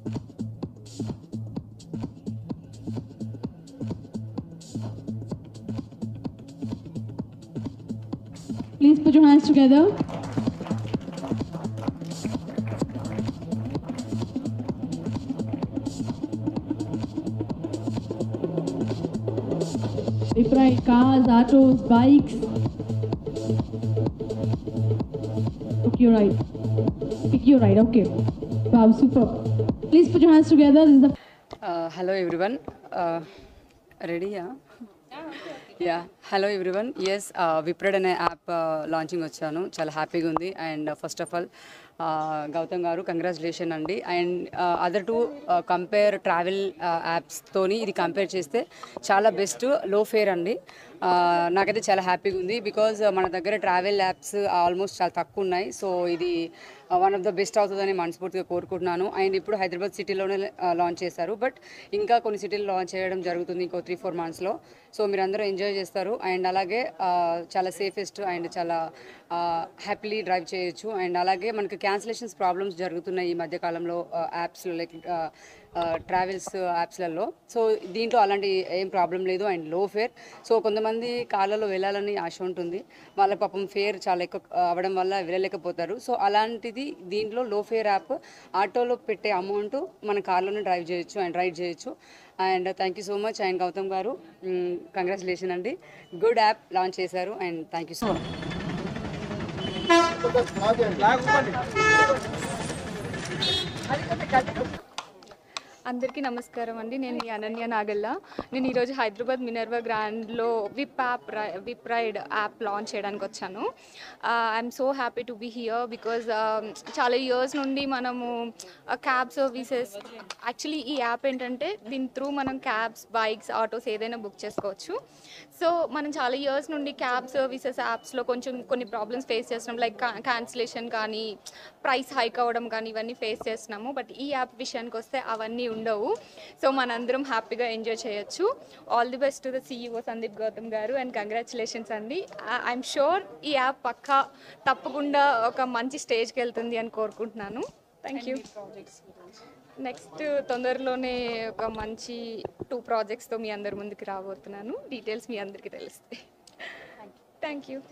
Please put your hands together. Viprite cars, autos, bikes. Okay, you're right. Pick your right. Okay. Wow, super. Please put your hands together. This is the hello everyone రెడీయా yeah hello everyone yes Vipride అనే app launching వచ్చాను చాలా హ్యాపీగా ఉంది and first of all Gautam garu congratulation అండి and other to compare travel యాప్స్తోని ఇది compare చేస్తే చాలా బెస్ట్ లో ఫేర్ అండి Uh, నాకైతే చాలా హ్యాపీగా ఉంది బికాజ్ మన దగ్గర ట్రావెల్ యాప్స్ ఆల్మోస్ట్ చాలా తక్కువ ఉన్నాయి సో ఇది వన్ ఆఫ్ ద బెస్ట్ అవుతుందని మనస్ఫూర్తిగా కోరుకుంటున్నాను అండ్ ఇప్పుడు హైదరాబాద్ సిటీలోనే లాంచ్ చేశారు బట్ ఇంకా కొన్ని సిటీలు లాంచ్ చేయడం జరుగుతుంది ఇంకో త్రీ ఫోర్ మంత్స్లో సో మీరు అందరూ ఎంజాయ్ చేస్తారు అండ్ అలాగే ఆ, చాలా సేఫెస్ట్ అండ్ చాలా హ్యాపీలీ డ్రైవ్ చేయొచ్చు అండ్ అలాగే మనకి క్యాన్సిలేషన్స్ ప్రాబ్లమ్స్ జరుగుతున్నాయి ఈ మధ్యకాలంలో యాప్స్లో లైక్ ట్రావెల్స్ యాప్స్లలో సో దీంట్లో అలాంటి ఏం ప్రాబ్లం లేదు అండ్ లో ఫేర్ సో కొంతమంది కార్లలో వెళ్ళాలని ఆశ ఉంటుంది వాళ్ళ పాపం ఫేర్ చాలా ఎక్కువ అవ్వడం వల్ల వెళ్ళలేకపోతారు సో అలాంటిది దీంట్లో లో ఫేర్ యాప్ ఆటోలో పెట్టే అమౌంట్ మన కార్లోనే డ్రైవ్ చేయొచ్చు అండ్ రైడ్ చేయొచ్చు and thank you so much and Gautam garu congratulation అండి గుడ్ యాప్ లాంచ్ చేశారు and thank you so much అందరికీ నమస్కారం అండి నేను మీ అనన్య నాగల్ల నేను ఈరోజు హైదరాబాద్ మినర్వా గ్రాండ్లో Vip app Vip ride app launch చేయడానికి వచ్చాను I'm so happy to be here because చాలా ఇయర్స్ నుండి మనము క్యాబ్ సర్వీసెస్ యాక్చువల్లీ ఈ యాప్ ఏంటంటే దీని త్రూ మనం క్యాబ్స్ బైక్స్ ఆటోస్ ఏదైనా బుక్ చేసుకోవచ్చు సో మనం చాలా ఇయర్స్ నుండి క్యాబ్ సర్వీసెస్ యాప్స్లో కొంచెం కొన్ని ప్రాబ్లమ్స్ ఫేస్ చేస్తున్నాం లైక్ క్యాన్సిలేషన్ కానీ ప్రైస్ హైక్ అవ్వడం కానీ ఇవన్నీ ఫేస్ చేస్తున్నాము బట్ ఈ యాప్ విషయానికి వస్తే అవన్నీ ఉండవు సో మనందరం హ్యాపీగా ఎంజాయ్ చేయొచ్చు all the best to the CEO Sandeep Gautam garu and congratulations అండి ఐఎమ్ షూర్ ఈ యాప్ పక్కా తప్పకుండా ఒక మంచి స్టేజ్కి వెళ్తుంది అని కోరుకుంటున్నాను థ్యాంక్ యూ నెక్స్ట్ తొందరలోనే ఒక మంచి టూ ప్రాజెక్ట్స్తో మీ అందరి ముందుకు రాబోతున్నాను డీటెయిల్స్ మీ అందరికీ తెలుస్తాయి థ్యాంక్ యూ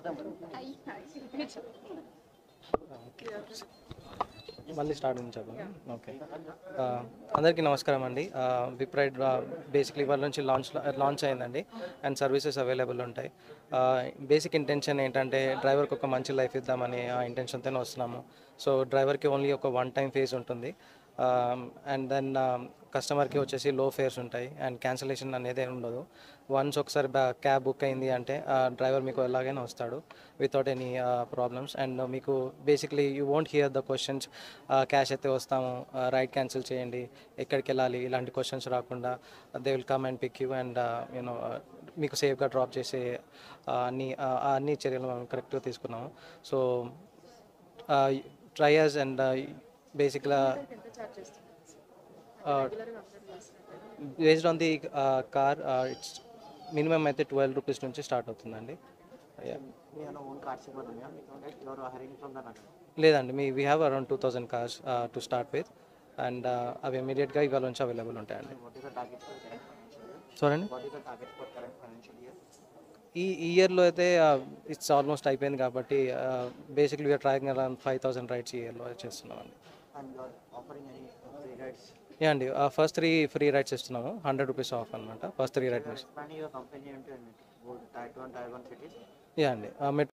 మళ్ళీ స్టార్ట్ నుంచి చెప్పాలి ఓకే ఆ, అందరికీ నమస్కారం అండి విప్రైడ్ బేసిక్లీ వాళ్ళ నుంచి లాంచ్ లాంచ్ అయిందండి అండ్ సర్వీసెస్ అవైలబుల్ ఉంటాయి బేసిక్ ఇంటెన్షన్ ఏంటంటే డ్రైవర్కి ఒక మంచి లైఫ్ ఇద్దామని ఆ ఇంటెన్షన్తోనే వస్తున్నాము సో డ్రైవర్కి ఓన్లీ ఒక వన్ టైం ఫేజ్ ఉంటుంది అండ్ దెన్ కస్టమర్కి వచ్చేసి లో ఫేర్స్ ఉంటాయి అండ్ క్యాన్సిలేషన్ అనేది ఏమి ఉండదు వన్స్ ఒకసారి క్యాబ్ బుక్ అయింది అంటే డ్రైవర్ మీకు ఎలాగైనా వస్తాడు వితౌట్ ఎనీ ప్రాబ్లమ్స్ అండ్ మీకు basically you won't hear the questions cash అయితే వస్తాము రైడ్ క్యాన్సిల్ చేయండి ఎక్కడికి వెళ్ళాలి ఇలాంటి క్వశ్చన్స్ రాకుండా they will come and pick you and you know మీకు సేఫ్గా డ్రాప్ చేసే uh, అన్ని uh, అన్ని చర్యలు మనం కరెక్ట్గా తీసుకున్నాము సో ట్రయర్స్ అండ్ బేసిక్గా based on the car it's minimum అయితే ట్వెల్వ్ రూపీస్ నుంచి స్టార్ట్ అవుతుందండి Yeah. లేదండి మీ we have around two thousand cars to start with and అవి ఇమీడియట్గా ఇవాళ నుంచి అవైలబుల్ ఉంటాయండి చూడండి ఈ ఈ ఇయర్లో అయితే ఇట్స్ ఆల్మోస్ట్ అయిపోయింది కాబట్టి basically we're tracking around five thousand rides ఈ ఇయర్లో చేస్తున్నామండి యా అండి ఫస్ట్ త్రీ ఫ్రీ రైడ్స్ ఇస్తున్నాము హండ్రెడ్ రూపీస్ ఆఫ్ అనమాట ఫస్ట్ త్రీ రైడ్స్ యా అండి మెట్రో